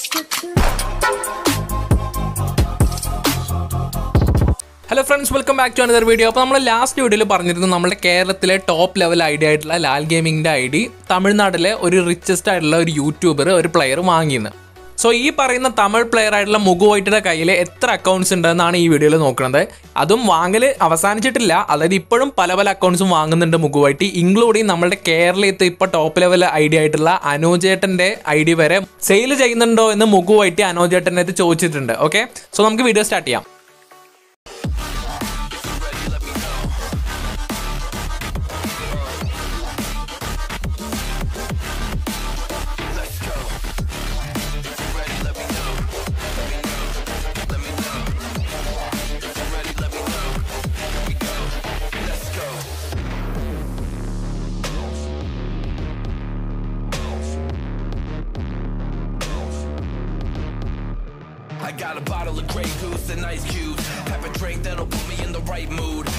Hello friends welcome back to another video അപ്പോൾ നമ്മൾ last വീഡിയോയിൽ പറഞ്ഞിരുന്നു നമ്മുടെ കേരളത്തിലെ ടോപ്പ് ലെവൽ ഐഡിയ ആയിട്ടുള്ള ലാൽ ഗെയിമിങ്ങിൻ്റെ ഐ ഡി തമിഴ്നാട്ടിലെ ഒരു റിച്ചസ്റ്റ് ആയിട്ടുള്ള ഒരു യൂട്യൂബർ ഒരു പ്ലെയർ വാങ്ങിയെന്ന് സോ ഈ പറയുന്ന തമിഴ് പ്ലെയർ ആയിട്ടുള്ള മുകുവൈറ്റിയുടെ കയ്യിൽ എത്ര അക്കൗണ്ട്സ് ഉണ്ടെന്നാണ് ഈ വീഡിയോയിൽ നോക്കുന്നത് അതും വാങ്ങൽ അവസാനിച്ചിട്ടില്ല അതായത് ഇപ്പോഴും പല പല അക്കൗണ്ട്സും വാങ്ങുന്നുണ്ട് മുകുവൈറ്റി ഇൻക്ലൂഡിങ് നമ്മുടെ കേരളത്തെ ഇപ്പോൾ ടോപ്പ് ലെവൽ ഐ ഡി ആയിട്ടുള്ള അനോജേട്ടൻ്റെ ഐ ഡി വരെ സെയിൽ ചെയ്യുന്നുണ്ടോ എന്ന് മുകുവൈറ്റി അനോജേട്ടൻ്റെ അടുത്ത് ചോദിച്ചിട്ടുണ്ട് ഓക്കെ സോ നമുക്ക് വീഡിയോ സ്റ്റാർട്ട് ചെയ്യാം I got a bottle of Grey Goose and ice cubes. Have a drink that'll put me in the right mood.